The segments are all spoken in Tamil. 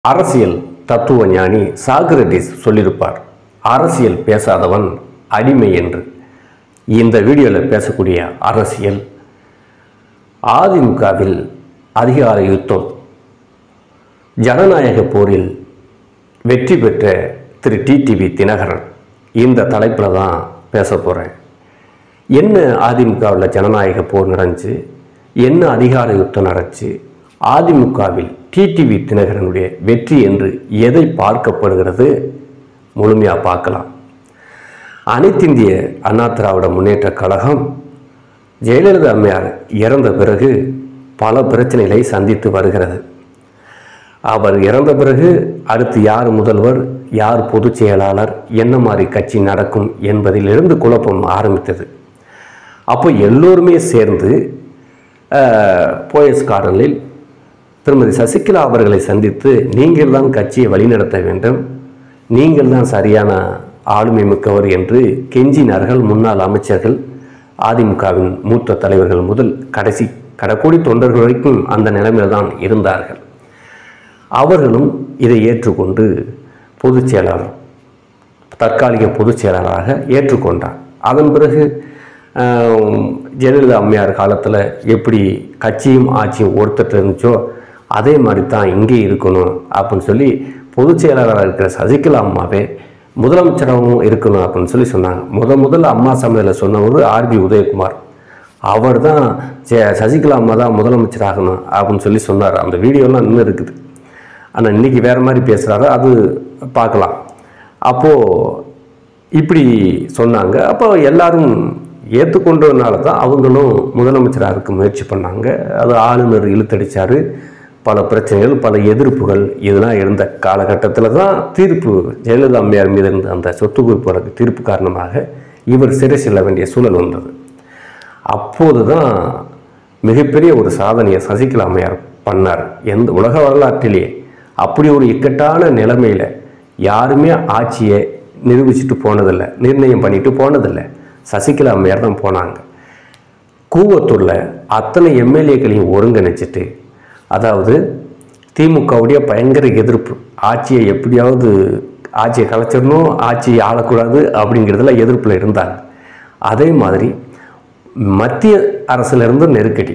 அரசியல் தத்துவ ஞானி சாக்ரட்டிஸ் சொல்லியிருப்பார் அரசியல் பேசாதவன் அடிமை என்று இந்த வீடியோவில் பேசக்கூடிய அரசியல் அதிமுகவில் அதிகார யுத்தம் ஜனநாயக போரில் வெற்றி பெற்ற திரு டிடிவி தினகரன் இந்த தலைப்பில் தான் பேச போகிறேன் என்ன அதிமுகவில் ஜனநாயக போர் நடந்துச்சு என்ன அதிகார யுத்தம் நடந்துச்சு அதிமுகவில் டிடிவி தினகரனுடைய வெற்றி என்று எதை பார்க்கப்படுகிறது முழுமையாக பார்க்கலாம் அனைத்திந்திய அண்ணா திராவிட முன்னேற்ற கழகம் ஜெயலலிதா அம்மையார் இறந்த பிறகு பல பிரச்சனைகளை சந்தித்து வருகிறது அவர் இறந்த பிறகு அடுத்து யார் முதல்வர் யார் பொதுச் செயலாளர் என்ன மாதிரி கட்சி நடக்கும் என்பதிலிருந்து குழப்பம் ஆரம்பித்தது அப்போ எல்லோருமே சேர்ந்து போயஸ் கார்டனில் திருமதி சசிகலா அவர்களை சந்தித்து நீங்கள் தான் கட்சியை வழிநடத்த வேண்டும் நீங்கள் தான் சரியான ஆளுமை மிக்கவர் என்று கெஞ்சினார்கள் முன்னாள் அமைச்சர்கள் அதிமுகவின் மூத்த தலைவர்கள் முதல் கடைசி கடைக்கோடி தொண்டர்கள் வரைக்கும் அந்த நிலைமையில் தான் இருந்தார்கள் அவர்களும் இதை ஏற்றுக்கொண்டு பொதுச் செயலாளர் தற்காலிக பொதுச் செயலாளராக ஏற்றுக்கொண்டார் அதன் பிறகு ஆஹ், ஜெயலலிதா அம்மையார் காலத்தில் எப்படி கட்சியும் ஆட்சியும் ஒருத்தர் இருந்துச்சோ அதே மாதிரி தான் இங்கே இருக்கணும் அப்படின்னு சொல்லி பொதுச் செயலாளராக இருக்கிற சசிகலா அம்மாவே முதலமைச்சராகவும் இருக்கணும் அப்படின்னு சொல்லி சொன்னாங்க முத முதல்ல அம்மா சமையலில் சொன்னவர் ஆர்பி உதயகுமார் அவர் தான் சசிகலா அம்மா தான் முதலமைச்சராகணும் அப்படின்னு சொல்லி சொன்னார் அந்த வீடியோலாம் இன்னும் இருக்குது ஆனால் இன்றைக்கி வேறு மாதிரி பேசுகிறாரு அது பார்க்கலாம் அப்போது இப்படி சொன்னாங்க அப்போ எல்லாரும் ஏற்றுக்கொண்டதுனால தான் அவங்களும் முதலமைச்சராக இருக்க முயற்சி பண்ணாங்க அது ஆளுநர் இழுத்தடிச்சார் பல பிரச்சனைகள் பல எதிர்ப்புகள் இதெல்லாம் இருந்த காலகட்டத்தில் தான் தீர்ப்பு ஜெயலலிதா அம்மையார் மீது இருந்த அந்த சொத்து குவிப்பு வழக்கு தீர்ப்பு காரணமாக இவர் சிறை செல்ல வேண்டிய சூழல் வந்தது அப்போது தான் மிகப்பெரிய ஒரு சாதனையை சசிகலா அம்மையார் பண்ணார் எந்த உலக வரலாற்றிலேயே அப்படி ஒரு இக்கட்டான நிலைமையில் யாருமே ஆட்சியை நிரூபிச்சுட்டு போனதில்லை நிர்ணயம் பண்ணிட்டு போனதில்லை சசிகலா அம்மையார் தான் போனாங்க கூவத்தூரில் அத்தனை எம்எல்ஏக்களையும் ஒருங்கிணைச்சிட்டு அதாவது திமுகவுடைய பயங்கர எதிர்ப்பு ஆட்சியை எப்படியாவது ஆட்சியை கலைச்சிடணும் ஆட்சியை ஆளக்கூடாது அப்படிங்கிறதுல எதிர்ப்பில் இருந்தாங்க அதே மாதிரி மத்திய அரசிலிருந்து நெருக்கடி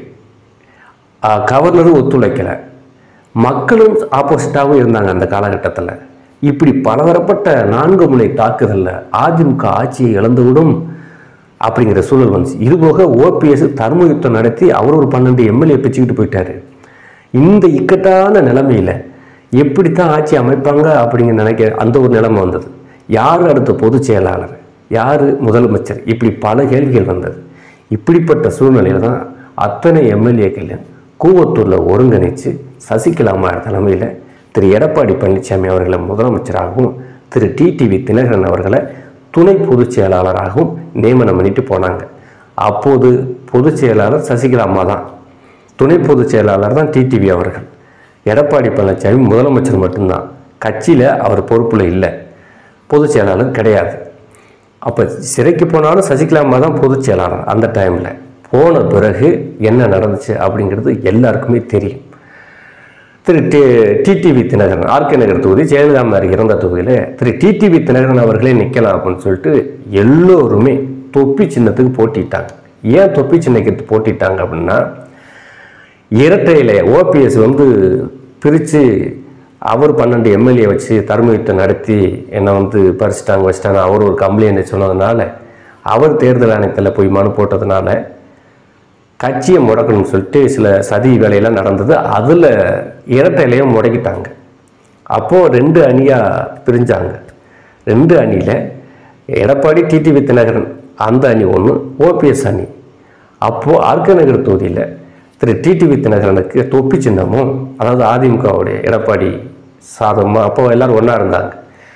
ஆஹ் கவர்னரும் ஒத்துழைக்கலை மக்களும் ஆப்போசிட்டாகவும் இருந்தாங்க அந்த காலகட்டத்தில் இப்படி பலதரப்பட்ட நான்கு முனை தாக்குதலில் அதிமுக ஆட்சியை இழந்துவிடும் அப்படிங்கிற சூழல் வந்துச்சு இதுபோக ஓபிஎஸ் தர்ம யுத்தம் நடத்தி அவர் ஒரு பன்னெண்டு எம்எல்ஏ பிச்சுக்கிட்டு போயிட்டாரு இந்த இக்கட்டான நிலைமையில் எப்படித்தான் ஆட்சி அமைப்பாங்க அப்படிங்கிற நினைக்க அந்த ஒரு நிலைமை வந்தது யார் அடுத்த பொதுச் செயலாளர் யார் முதலமைச்சர் இப்படி பல கேள்விகள் வந்தது இப்படிப்பட்ட சூழ்நிலையில் தான் அத்தனை எம்எல்ஏக்களையும் கூவத்தூரில் ஒருங்கிணைச்சு சசிகலா அம்மாள் தலைமையில் திரு எடப்பாடி பழனிசாமி அவர்களை முதலமைச்சராகவும் திரு டிடிவி தினகரன் அவர்களை துணை பொதுச் செயலாளராகவும் நியமனம் பண்ணிட்டு போனாங்க அப்போது பொதுச் செயலாளர் சசிகலா அம்மா தான் துணை பொதுச் செயலாளர் தான் டிடிவி அவர்கள் எடப்பாடி பழனிசாமி முதலமைச்சர் மட்டும்தான் கட்சியில் அவர் பொறுப்பில் இல்லை பொதுச் செயலாளர் கிடையாது அப்போ சிறைக்கு போனாலும் சசிகலா அம்மா தான் பொதுச் செயலாளர் அந்த டைமில் போன பிறகு என்ன நடந்துச்சு அப்படிங்கிறது எல்லாருக்குமே தெரியும் Thiru T TTV Dinakaran RK Nagar தொகுதி ஜெயலலிதா அம்மையார் இறந்த தொகுதியில் திரு டிடிவி தினகரன் அவர்களே நிற்கலாம் அப்படின்னு சொல்லிட்டு எல்லோருமே தொப்பி சின்னத்துக்கு போட்டிட்டாங்க ஏன் தொப்பி சின்னத்துக்கு போட்டிட்டாங்க அப்படின்னா இரட்டையில் ஓபிஎஸ் வந்து பிரித்து அவர் பன்னெண்டு எம்எல்ஏ வச்சு தர்ம யுத்தம் நடத்தி என்னை வந்து பறிச்சிட்டாங்க வச்சிட்டாங்க அவர் ஒரு கம்ப்ளைண்ட் சொன்னதுனால அவர் தேர்தல் ஆணையத்தில் போய் மனு போட்டதுனால கட்சியை முடக்கணும்னு சொல்லிட்டு சில சதி வேலையெல்லாம் நடந்தது அதில் இரட்டையிலையும் முடக்கிட்டாங்க அப்போது ரெண்டு அணியாக பிரிஞ்சாங்க ரெண்டு அணியில் எடப்பாடி டிடிவி தினகரன் அந்த அணி ஒன்று ஓபிஎஸ் அணி அப்போது ஆர்கே நகர் தொகுதியில் திரு டிடிவி தினகரனுக்கு தொப்பி சின்னமும் அதாவது அதிமுகவுடைய எடப்பாடி சாதமும் அப்போ எல்லாரும் ஒன்றா இருந்தாங்க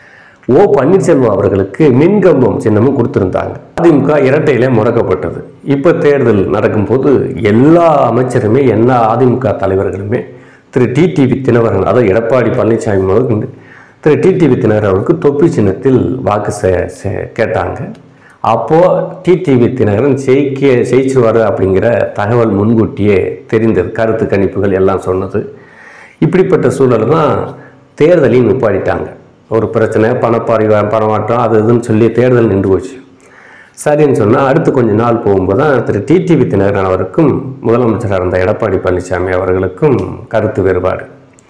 ஓ பன்னீர்செல்வம் அவர்களுக்கு மின்கம்பம் சின்னமும் கொடுத்துருந்தாங்க அதிமுக இரட்டையிலே முடக்கப்பட்டது இப்போ தேர்தல் நடக்கும்போது எல்லா அமைச்சருமே எல்லா அதிமுக தலைவர்களுமே திரு டிடிவி தினகரன் அதாவது எடப்பாடி பழனிசாமி முதல் திரு டிடிவி தினகரன் அவருக்கு தொப்பி சின்னத்தில் வாக்கு சே- சே- கேட்டாங்க அப்போது டிடிவி தினகரன் ஜெயிக்க ஜெயிச்சுவார் அப்படிங்கிற தகவல் முன்கூட்டியே தெரிந்தது கருத்து கணிப்புகள் எல்லாம் சொன்னது இப்படிப்பட்ட சூழல் தான் தேர்தலையும் நிப்பாட்டிட்டாங்க ஒரு பிரச்சனை பணப்பாரி பணமாற்றம் அது இதுன்னு சொல்லி தேர்தல் நின்று போச்சு சரின்னு சொன்னால் அடுத்து கொஞ்ச நாள் போகும்போது தான் திரு டிடிவி தினகரன் அவருக்கும் முதலமைச்சராக இருந்த எடப்பாடி பழனிசாமி அவர்களுக்கும் கருத்து வேறுபாடு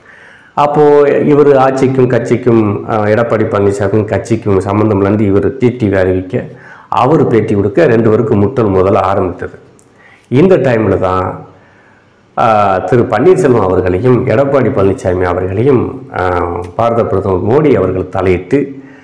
அப்போது இவர் ஆட்சிக்கும் கட்சிக்கும் அஹ், எடப்பாடி பழனிசாமிக்கும் கட்சிக்கும் சம்மந்தம் இல்லாந்து இவர் டிடிவி அறிவிக்க அவர் பேட்டி கொடுக்க ரெண்டு பேருக்கும் முட்டல் முதல்ல ஆரம்பித்தது இந்த டைமில் தான் ஆஹ், திரு பன்னீர்செல்வம் அவர்களையும் எடப்பாடி பழனிசாமி அவர்களையும் ஆஹ், பாரத பிரதமர் மோடி அவர்கள் தலையிட்டு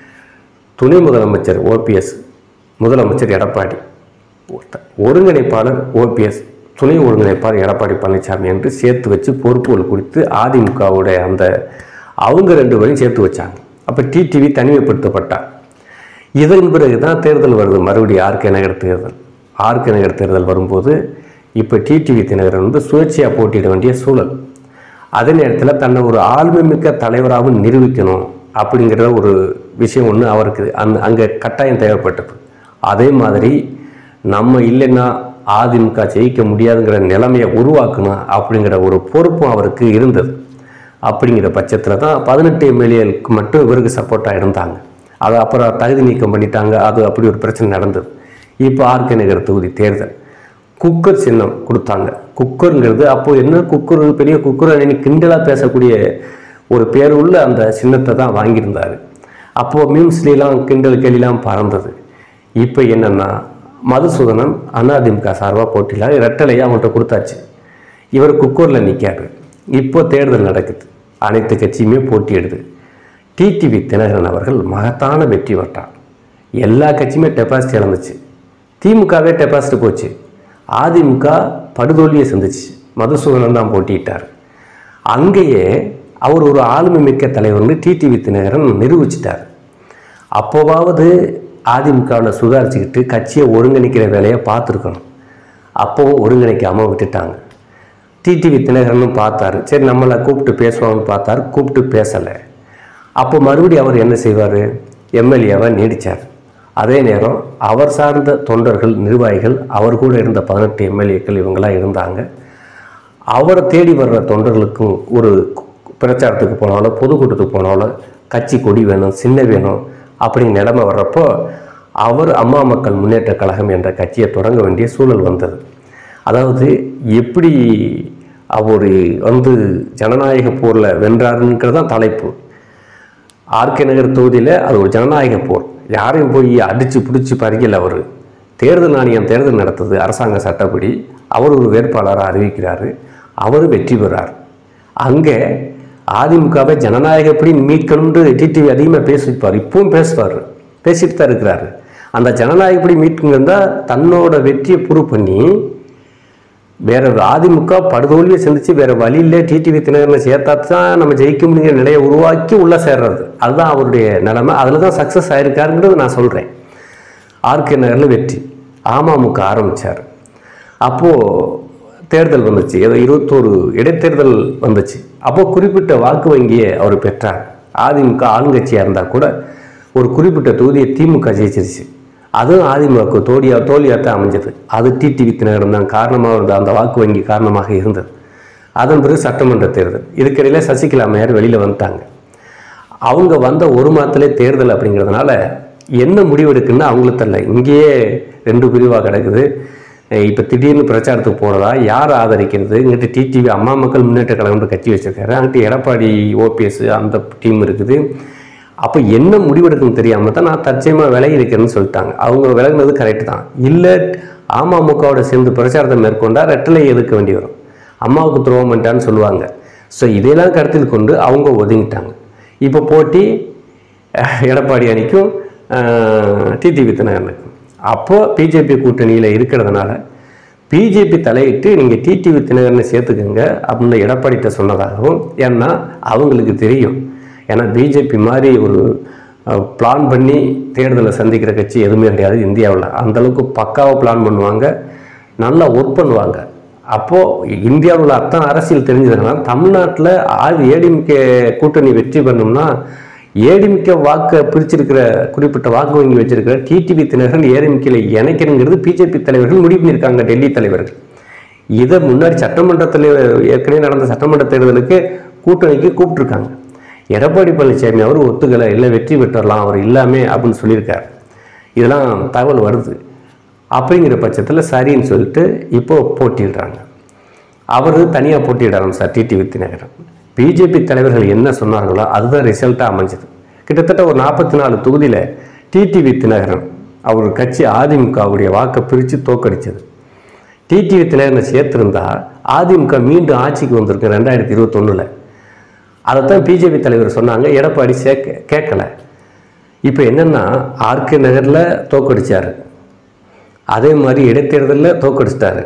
துணை முதலமைச்சர் ஓபிஎஸ் முதலமைச்சர் எடப்பாடி ஒருங்கிணைப்பாளர் ஓபிஎஸ் துணை ஒருங்கிணைப்பாளர் எடப்பாடி பழனிசாமி என்று சேர்த்து வச்சு பொறுப்புகள் குறித்து அதிமுகவுடைய அந்த அவங்க ரெண்டு பேரையும் சேர்த்து வச்சாங்க அப்போ டிடிவி தனிமைப்படுத்தப்பட்டார் இதன் பிறகு தான் தேர்தல் வருது மறுபடியும் ஆர்கே நகர் தேர்தல் ஆர்கே நகர் தேர்தல் வரும்போது இப்போ டிடிவி தினகரன் வந்து சுயேட்சையாக போட்டியிட வேண்டிய சூழல் அதே நேரத்தில் தன்னை ஒரு ஆளுமை மிக்க தலைவராகவும் நிரூபிக்கணும் அப்படிங்கிற ஒரு விஷயம் ஒன்று அவருக்கு அந்த அங்கே கட்டாயம் தேவைப்பட்டது அதே மாதிரி நம்ம இல்லைன்னா அதிமுக ஜெயிக்க முடியாதுங்கிற நிலைமையை உருவாக்கணும் அப்படிங்கிற ஒரு பொறுப்பும் அவருக்கு இருந்தது அப்படிங்கிற பட்சத்தில் தான் பதினெட்டு எம்எல்ஏக்கு மட்டும் இவருக்கு சப்போர்ட்டாக இருந்தாங்க அதை அப்புறம் தகுதி நீக்கம் பண்ணிட்டாங்க அது அப்படி ஒரு பிரச்சனை நடந்தது இப்போ ஆர்கே நகர் தொகுதி தேர்தல் குக்கர் சின்னம் கொடுத்தாங்க குக்கருங்கிறது அப்போ என்ன குக்கர் பெரிய குக்கர் அன்னைக்கு கிண்டலாக பேசக்கூடிய ஒரு பேர் உள்ள அந்த சின்னத்தை தான் வாங்கியிருந்தார் அப்போது மீம்ஸ்லாம் கிண்டல் கேலிலாம் பறந்தது இப்போ என்னென்னா மதுசூதனம் அதிமுக சார்பாக போட்டியில் ரெட்டலையாக அவங்கள்ட்ட கொடுத்தாச்சு இவர் குக்கூரில் நிற்காரு இப்போ தேர்தல் நடக்குது அனைத்து கட்சியுமே போட்டியிடுது டிடிவி தினகரன் அவர்கள் மகத்தான வெற்றி பெற்றார் எல்லா கட்சியுமே டெபாசிட் இழந்துச்சு திமுகவே டெபாசிட் போச்சு அதிமுக படுதோல்வியை சந்திச்சு மதுசூதனன் தான் போட்டியிட்டார் அங்கேயே அவர் ஒரு ஆளுமை மிக்க தலைவர்னு டிடிவி தினகரன் நிரூபிச்சிட்டார் அப்போவாவது அதிமுகவில் சுதாரிச்சுக்கிட்டு கட்சியை ஒருங்கிணைக்கிற வேலையை பார்த்துருக்கணும் அப்போவும் ஒருங்கிணைக்காமல் விட்டுட்டாங்க டிடிவி தினகரனும் பார்த்தாரு சரி நம்மளை கூப்பிட்டு பேசுவாங்கன்னு பார்த்தாரு கூப்பிட்டு பேசலை அப்போ மறுபடியும் அவர் என்ன செய்வார் எம்எல்ஏவை நீடிச்சார் அதே நேரம் அவர் சார்ந்த தொண்டர்கள் நிர்வாகிகள் அவர் கூட இருந்த பதினெட்டு எம்எல்ஏக்கள் இவங்கெல்லாம் இருந்தாங்க அவரை தேடி வர்ற தொண்டர்களுக்கும் ஒரு பிரச்சாரத்துக்கு போனாலோ பொதுக்கூட்டத்துக்கு போனாலோ கட்சி கொடி வேணும் சின்ன வேணும் அப்படிங்கிற நிலைமை வர்றப்போ அவர் அம்மா மக்கள் முன்னேற்ற கழகம் என்ற கட்சியை தொடங்க வேண்டிய சூழல் வந்தது அதாவது எப்படி அவர் வந்து ஜனநாயக போரில் வென்றாருங்கிறது தான் தலைப்பு ஆர்கே நகர் தொகுதியில் அது ஒரு ஜனநாயக போர் யாரையும் போய் அடித்து பிடிச்சி பறிக்கல அவர் தேர்தல் ஆணையம் தேர்தல் நடத்துது அரசாங்க சட்டப்படி அவர் ஒரு வேட்பாளராக அறிவிக்கிறாரு அவர் வெற்றி பெறார் அங்கே அதிமுகவை ஜனநாயகப்படி மீட்கணும்னு டிடிவி அதிகமாக பேசிப்பார் இப்பவும் பேசுவார் பேசிட்டு தான் இருக்கிறாரு அந்த ஜனநாயகப்படி மீட்குங்க தன்னோட வெற்றியை ப்ரூவ் பண்ணி வேற ஒரு அதிமுக படுதோல்வியை சந்திச்சு வேற வழியில டிடிவி தினகரனை சேர்த்தா தான் நம்ம ஜெயிக்க முடியுங்கிற நிலையை உருவாக்கி உள்ள சேர்றது அதுதான் அவருடைய நிலைமை அதில் தான் சக்ஸஸ் ஆயிருக்காருங்கிறது நான் சொல்கிறேன் ஆர்கே நகரில் வெற்றி அமமுக ஆரம்பித்தார் அப்போது தேர்தல் வந்துச்சு ஏதோ இருபத்தோரு இடைத்தேர்தல் வந்துச்சு அப்போது குறிப்பிட்ட வாக்கு வங்கியை அவர் பெற்றார் அதிமுக ஆளுங்கட்சியாக இருந்தால் கூட ஒரு குறிப்பிட்ட தொகுதியை திமுக ஜெயிச்சிருச்சு அதுவும் அதிமுக தோடியா தோல்வியாக தான் அமைஞ்சது அது டிடிவி தினகரன் தான் காரணமாக இருந்த அந்த வாக்கு வங்கி காரணமாக இருந்தது அதன் பிறகு சட்டமன்ற தேர்தல் இதுக்கிடையில சசிகலா அம்மையார் வெளியில் வந்துட்டாங்க அவங்க வந்த ஒரு மாதத்திலே தேர்தல் அப்படிங்கிறதுனால என்ன முடிவெடுக்குன்னு அவங்களுக்கு தெரியல இங்கேயே ரெண்டு பிரிவாக கிடக்குது இப்போ திடீர்னு பிரச்சாரத்துக்கு போகிறதா யார் ஆதரிக்கிறது இங்கிட்ட டிடிவி அம்மா மக்கள் முன்னேற்ற கழகம்னு கட்சி வச்சிருக்காரு அங்கிட்ட எடப்பாடி ஓபிஎஸ் அந்த டீம் இருக்குது அப்போ என்ன முடிவெடுக்குன்னு தெரியாமல் தான் நான் தற்சயமாக விலகி இருக்கிறேன்னு சொல்லிட்டாங்க அவங்க விலகுனது கரெக்டு தான் இல்லை அமமுகவோட சேர்ந்து பிரச்சாரத்தை மேற்கொண்டா ரெட்டலை எதுக்க வேண்டி வரும் அம்மாவுக்கு துரோகம் பண்ணிட்டான்னு சொல்லுவாங்க ஸோ இதையெல்லாம் கருத்தில் கொண்டு அவங்க ஒதுங்கிட்டாங்க இப்போ போட்டி அஹ், எடப்பாடி அணிக்கும் டிடிவி தினகரனுக்கும் அப்போது பிஜேபி கூட்டணியில் இருக்கிறதுனால பிஜேபி தலையிட்டு நீங்கள் டிடிவி தினகரனை சேர்த்துக்கங்க அப்படின்னு எடப்பாடிகிட்ட சொன்னதாகவும் ஏன்னா அவங்களுக்கு தெரியும் ஏன்னா பிஜேபி மாதிரி ஒரு பிளான் பண்ணி தேர்தலை சந்திக்கிற கட்சி எதுவுமே கிடையாது இந்தியாவில் அந்தளவுக்கு பக்காவாக பிளான் பண்ணுவாங்க நல்லா ஒர்க் பண்ணுவாங்க அப்போது இந்தியாவில் உள்ள அத்தனை அரசியல் தெரிஞ்சதுனால தமிழ்நாட்டில் ஆதி ஏடிஎம்கே கூட்டணி வெற்றி பண்ணோம்னா ஏடிஎம்கே வாக்கை பிரிச்சிருக்கிற குறிப்பிட்ட வாக்கு வங்கி வச்சிருக்கிற டிடிவி தினகரன் ஏடிஎம்கேல இணைக்கணுங்கிறது பிஜேபி தலைவர்கள் முடிவு பண்ணியிருக்காங்க டெல்லி தலைவர்கள் இதை முன்னாடி சட்டமன்றத்தில் ஏற்கனவே நடந்த சட்டமன்ற தேர்தலுக்கு கூட்டணிக்கு கூப்பிட்டுருக்காங்க எடப்பாடி பழனிசாமி அவர் ஒத்துக்கலை இல்லை வெற்றி பெற்றரலாம் அவர் இல்லாமே அப்படின்னு சொல்லியிருக்கார் இதெல்லாம் தகவல் வருது அப்படிங்கிற பட்சத்தில் சரின்னு சொல்லிட்டு இப்போ போட்டிடுறாங்க அவர் தனியாக போட்டியிடலாம் சார் டிடி வித்தினகரன் பிஜேபி தலைவர்கள் என்ன சொன்னார்களோ அதுதான் ரிசல்ட்டாக அமைஞ்சது கிட்டத்தட்ட ஒரு நாற்பத்தி நாலு தொகுதியில் டிடி வித்தினகரன் அவர் கட்சி அதிமுகவுடைய வாக்கை பிரித்து தோக்கடிச்சது டிடி வித்தினகரனை சேர்த்திருந்தா அதிமுக மீண்டும் ஆட்சிக்கு வந்திருக்கு ரெண்டாயிரத்தி இருபத்தொன்னில் அதைத்தான் பிஜேபி தலைவர் சொன்னாங்க எடப்பாடி சேர்க்க கேட்கல இப்போ என்னென்னா ஆர்கே நகரில் தோக்கடிச்சார் அதே மாதிரி இடைத்தேர்தலில் தோக்கடிச்சிட்டாரு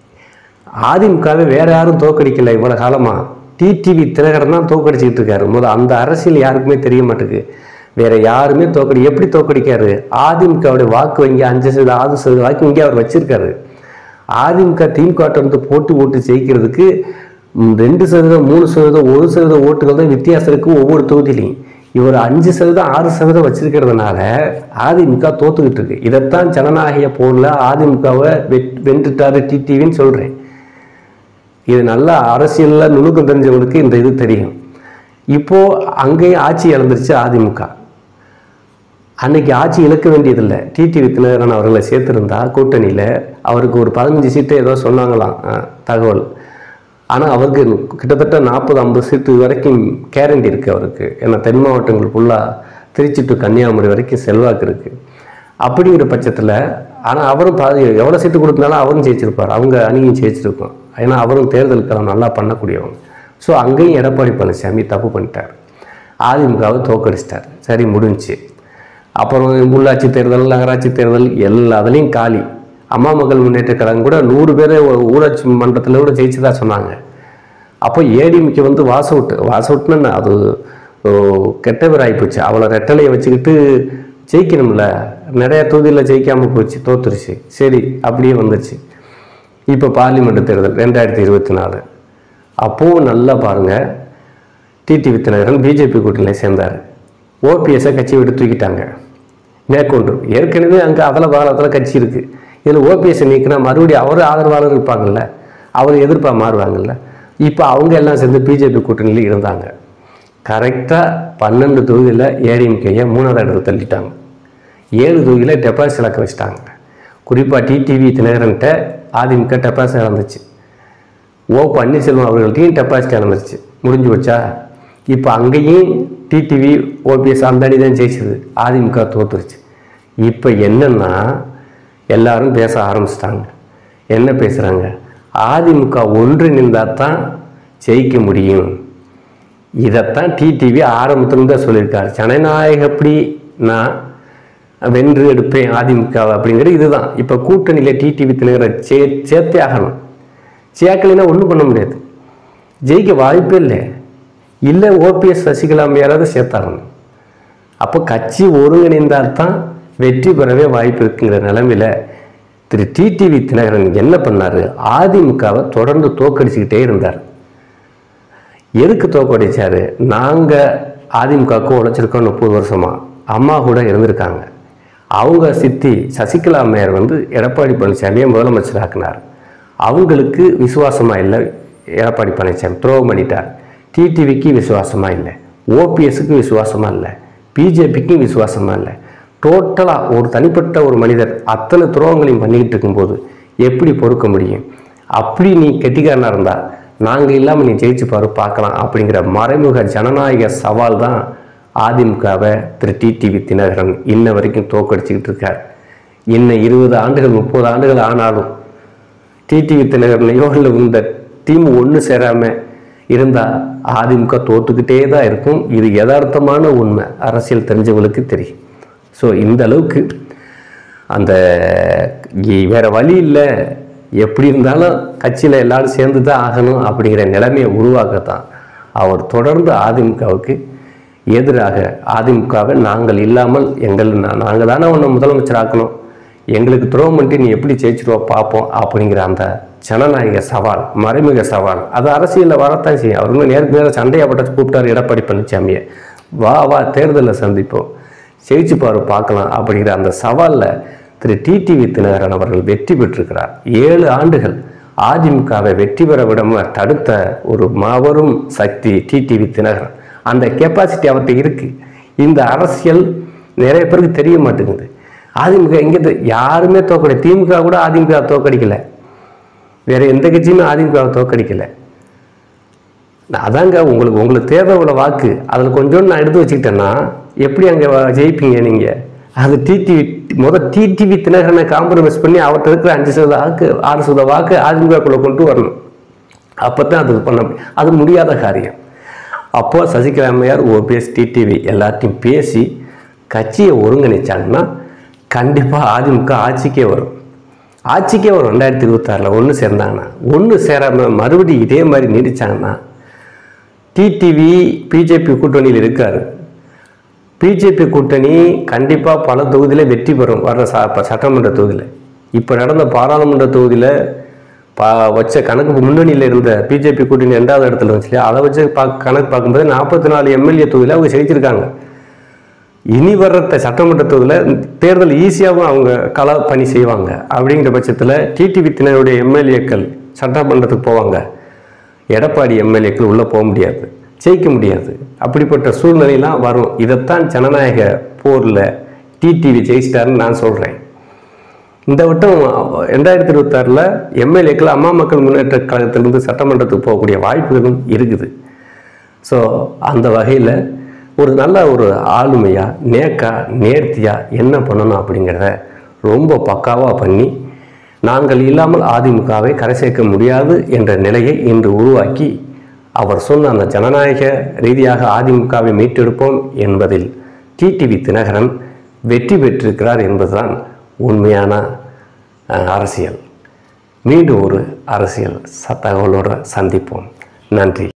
அதிமுகவை வேற யாரும் தோக்கடிக்கல இவ்வளோ காலமாக டிடிவி தினகரன் தான் தோக்கடிச்சிக்கிட்டு இருக்காரு முதல் அந்த அரசியல் யாருக்குமே தெரிய மாட்டேங்குது வேற யாருமே தோக்கடி எப்படி தோக்கடிக்காரு அதிமுகவுடைய வாக்கு வங்கி அஞ்சு சதவீத ஆறு சதவீத வாக்கு வங்கி அவர் வச்சிருக்காரு அதிமுக திமுக வந்து போட்டு ஓட்டு ஜெயிக்கிறதுக்கு ம், ரெண்டு சதவீதம் மூணு சதவீதம் ஒரு சதவீத ஓட்டுகள் தான் வித்தியாசம் இருக்கு ஒவ்வொரு தொகுதியிலையும் இவர் அஞ்சு சதவீதம் ஆறு சதவீதம் வச்சிருக்கிறதுனால அதிமுக தோத்துக்கிட்டு இருக்கு இதைத்தான் ஜனநாயக போரில் அதிமுகவை வெட் வென்றுட்டாரு டிடிவின்னு சொல்கிறேன் இது நல்லா அரசியலில் நுணுக்கம் தெரிஞ்சவங்களுக்கு இந்த இது தெரியும் இப்போ அங்கேயும் ஆட்சி இழந்துருச்சு அதிமுக அன்னைக்கு ஆட்சி இழக்க வேண்டியதில்லை டிடி வித்தினகரன் அவர்களை சேர்த்திருந்தா கூட்டணியில் அவருக்கு ஒரு பதினஞ்சு சீட்டு ஏதோ சொன்னாங்களாம் அஹ், தகவல் ஆனால் அவருக்கு கிட்டத்தட்ட நாற்பது ஐம்பது சீட்டு வரைக்கும் கேரண்டி இருக்குது அவருக்கு ஏன்னா தென் மாவட்டங்கள் ஃபுல்லாக திருச்சி டு கன்னியாகுமரி வரைக்கும் செல்வாக்கு இருக்குது அப்படிங்கிற பட்சத்தில் ஆனால் அவரும் பாதி எவ்வளோ சீட்டு கொடுத்தனாலும் அவரும் ஜெயிச்சிருப்பார் அவங்க அணியும் ஜெயிச்சிருக்கும் ஏன்னா அவரும் தேர்தல் களம் நல்லா பண்ணக்கூடியவங்க ஸோ அங்கேயும் எடப்பாடி பழனிசாமி தப்பு பண்ணிட்டார் அதிமுகவை தோக்கடிச்சிட்டார் சரி முடிஞ்சுச்சு அப்புறம் உள்ளாட்சி தேர்தல் நகராட்சி தேர்தல் எல்லாத்துலேயும் காலி அம்மா மக்கள் முன்னேற்ற கழகம் கூட நூறு பேரை ஒரு ஊராட்சி மன்றத்தில் கூட ஜெயிச்சதா சொன்னாங்க அப்போ ஏடிஎம்கே வந்து வாஸ் அவுட் வாஸ் அவுட்னு அது ஓ, கெட்ட பேர் ஆகிப்போச்சு அவளை ரெட்டலையை வச்சுக்கிட்டு ஜெயிக்கணும்ல நிறைய தொகுதியில் ஜெயிக்காமல் போச்சு தோத்துருச்சு சரி அப்படியே வந்துச்சு இப்போ பார்லிமெண்ட் தேர்தல் ரெண்டாயிரத்தி இருபத்தி நாலு அப்போவும் நல்லா பாருங்கள் டிடி வித்தினகரன் பிஜேபி கூட்டணியில் சேர்ந்தார் ஓபிஎஸ்ஸை கட்சி விட்டு தூக்கிட்டாங்க மேற்கொண்டு ஏற்கனவே அங்கே அதில் பாலத்தில் கட்சி இருக்குது இதில் ஓபிஎஸ்ஸை நீக்கினா மறுபடியும் அவர் ஆதரவாளர் இருப்பாங்கல்ல அவர் எதிர்ப்பா மாறுவாங்கல்ல இப்போ அவங்க எல்லாம் சேர்ந்து பிஜேபி கூட்டணியில் இருந்தாங்க கரெக்டாக பன்னெண்டு தொகுதியில் ஏடிஎம்கேயை மூணாவது இடத்துல தள்ளிட்டாங்க ஏழு தொகுதியில் டெபாசிட் இழக்க வச்சுட்டாங்க குறிப்பாக டிடிவி தினகரன்ட்ட அதிமுக டெபாசிட் இழந்துச்சு ஓ பன்னீர்செல்வம் அவர்கள்ட்டையும் டெபாசிட் இழந்துருச்சு முடிஞ்சு வச்சா இப்போ அங்கேயும் டிடிவி ஓபிஎஸ் அந்த அணி தான் ஜெயிச்சது அதிமுக தோத்துருச்சு இப்போ என்னன்னா எல்லாரும் பேச ஆரம்பிச்சிட்டாங்க என்ன பேசுகிறாங்க அதிமுக ஒன்றிணைந்தால் தான் ஜெயிக்க முடியும் இதைத்தான் டிடிவி ஆரம்பத்திலிருந்து தான் சொல்லியிருக்காரு ஜனநாயகப்படி நான் வென்று எடுப்பேன் அதிமுக அப்படிங்கிறது இதுதான் இப்போ கூட்டணியில் டிடிவி தினகரை சே சேர்த்தே ஆகணும் சேர்க்கலைன்னா ஒன்றும் பண்ண முடியாது ஜெயிக்க வாய்ப்பே இல்லை இல்லை ஓபிஎஸ் சசிகலா யாராவது சேர்த்தாகணும் அப்போ கட்சி ஒருங்கிணைந்தால் தான் வெற்றி பெறவே வாய்ப்பு இருக்குங்கிற நிலைமையில திரு டிடிவி தினகரன் என்ன பண்ணாரு அதிமுகவை தொடர்ந்து தோக்கடிச்சுக்கிட்டே இருந்தார் எதுக்கு தோக்கடிச்சாரு நாங்கள் அதிமுகவுக்கு உழைச்சிருக்கோம் முப்பது வருஷமா அம்மா கூட இருந்திருக்காங்க அவங்க சித்தி சசிகலா அம்மையார் வந்து எடப்பாடி பழனிசாமியை முதலமைச்சர் ஆக்கினார் அவங்களுக்கு விசுவாசமாக இல்லை எடப்பாடி பழனிசாமி துரோகம் பண்ணிட்டார் டிடிவிக்கு விசுவாசமாக இல்லை ஓபிஎஸ்க்கு விசுவாசமாக இல்லை பிஜேபிக்கும் விசுவாசமாக இல்லை டோட்டலாக ஒரு தனிப்பட்ட ஒரு மனிதர் அத்தனை துரோகங்களையும் பண்ணிக்கிட்டு இருக்கும்போது எப்படி பொறுக்க முடியும் அப்படி நீ கெட்டிக்காரனாக இருந்தால் நாங்கள் இல்லாமல் நீ ஜெயிச்சு பாரு பார்க்கலாம் அப்படிங்கிற மறைமுக ஜனநாயக சவால் தான் அதிமுகவை திரு டிடிவி தினகரன் இன்ன வரைக்கும் தோக்கடிச்சுக்கிட்டு இருக்கார் இன்னும் இருபது ஆண்டுகள் முப்பது ஆண்டுகள் ஆனாலும் டிடிவி தினகரனையோ இல்லை இந்த டீம் ஒன்று சேராமல் இருந்தால் அதிமுக தோத்துக்கிட்டே தான் இருக்கும் இது யதார்த்தமான உண்மை அரசியல் தெரிஞ்சவங்களுக்கு தெரியும் ஸோ இந்த அளவுக்கு அந்த இ- வேற வழி இல்லை எப்படி இருந்தாலும் கட்சியில் எல்லாரும் சேர்ந்து தான் ஆகணும் அப்படிங்கிற நிலைமையை உருவாக்கத்தான் அவர் தொடர்ந்து அதிமுகவுக்கு எதிராக அதிமுகவை நாங்கள் இல்லாமல் எங்கள் நாங்கள் தானே உன்னை முதலமைச்சர் ஆக்கணும் எங்களுக்கு துரோகம் பண்ணிட்டு நீ எப்படி ஜெயிச்சிருவோ பார்ப்போம் அப்படிங்கிற அந்த ஜனநாயக சவால் மறைமுக சவால் அது அரசியலில் வரத்தான் செய்யும் அவர் இன்னும் நேருக்கு நேரம் சண்டையாப்பட்ட கூப்பிட்டார் எடப்பாடி பழனிசாமியை வா வா தேர்தலில் சந்திப்போம் ஜெயிச்சு பாரு பார்க்கலாம் அப்படிங்கிற அந்த சவாலில் திரு டிடிவி தினகரன் அவர்கள் வெற்றி பெற்றிருக்கிறார் ஏழு ஆண்டுகள் அதிமுகவை வெற்றி பெற விடாம தடுத்த ஒரு மாபெரும் சக்தி டிடிவி தினகரன் அந்த கெப்பாசிட்டி அவர்கிட்ட இருக்குது இந்த அரசியல் நிறைய பேருக்கு தெரிய மாட்டேங்குது அதிமுக எங்கே யாருமே தோக்கடி திமுக கூட அதிமுக தோக்கடிக்கலை வேற எந்த கட்சியுமே அதிமுகவை தோக்கடிக்கலை நான் அதாங்க உங்களுக்கு உங்களுக்கு தேவை உள்ள வாக்கு அதில் கொஞ்சோண்டு நான் எடுத்து வச்சுக்கிட்டேன்னா எப்படி அங்கே ஜெயிப்பீங்க நீங்கள் அது டிடிவி முத டிடிவி தினகரனை காம்ப்ரமைஸ் பண்ணி அவர்கிட்ட இருக்கிற அஞ்சு சதவீத வாக்கு ஆறு சதவீத வாக்கு அதிமுகக்குள்ளே கொண்டு வரணும் அப்போ தான் அது பண்ண முடியும் அது முடியாத காரியம் அப்போ சசிகலா அம்மையார் ஓபிஎஸ் டிடிவி எல்லாத்தையும் பேசி கட்சியை ஒருங்கிணைச்சாங்கன்னா கண்டிப்பாக அதிமுக ஆட்சிக்கே வரும் ஆட்சிக்கே வரும் ரெண்டாயிரத்தி இருபத்தாறில் ஒன்று சேர்ந்தாங்கன்னா ஒன்று சேராமல் மறுபடியும் இதே மாதிரி நீடிச்சாங்கன்னா டிடிவி பிஜேபி கூட்டணியில் இருக்கார் பிஜேபி கூட்டணி கண்டிப்பாக பல தொகுதியில் வெற்றி பெறும் வர்ற ச ப- சட்டமன்ற தொகுதியில் இப்போ நடந்த பாராளுமன்ற தொகுதியில் பா வச்ச கணக்கு முன்னணியில் இருந்த பிஜேபி கூட்டணி ரெண்டாவது இடத்துல வச்சு இல்லையா அதை வச்சு பா கணக்கு பார்க்கும்போது நாற்பத்தி நாலு எம்எல்ஏ தொகுதியில் அவங்க ஜெயிச்சிருக்காங்க இனி வர்ற சட்டமன்ற தொகுதியில் தேர்தல் ஈஸியாகவும் அவங்க கள பணி செய்வாங்க அப்படிங்கிற பட்சத்தில் டிடிவி தினருடைய எம்எல்ஏக்கள் சட்டமன்றத்துக்கு போவாங்க எடப்பாடி எம்எல்ஏக்கள் உள்ளே போக முடியாது ஜெயிக்க முடியாது அப்படிப்பட்ட சூழ்நிலையெல்லாம் வரும் இதைத்தான் ஜனநாயக போரில் டிடிவி ஜெயிச்சிட்டாருன்னு நான் சொல்கிறேன் இந்த வட்டம் ரெண்டாயிரத்தி இருபத்தாறில் எம்எல்ஏக்கள் அம்மா மக்கள் முன்னேற்ற கழகத்திலிருந்து சட்டமன்றத்துக்கு போகக்கூடிய வாய்ப்புகளும் இருக்குது ஸோ அந்த வகையில் ஒரு நல்ல ஒரு ஆளுமையாக நேக்கா நேர்த்தியாக என்ன பண்ணணும் அப்படிங்கிறத ரொம்ப பக்காவாக பண்ணி நாங்கள் இல்லாமல் அதிமுகவை கரை சேர்க்க முடியாது என்ற நிலையை இன்று உருவாக்கி அவர் சொன்ன அந்த ஜனநாயக ரீதியாக அதிமுகவை மீட்டெடுப்போம் என்பதில் டிடிவி தினகரன் வெற்றி பெற்றிருக்கிறார் என்பதுதான் உண்மையான அஹ், அரசியல் மீண்டும் ஒரு அரசியல் ச- தகவலோடு சந்திப்போம் நன்றி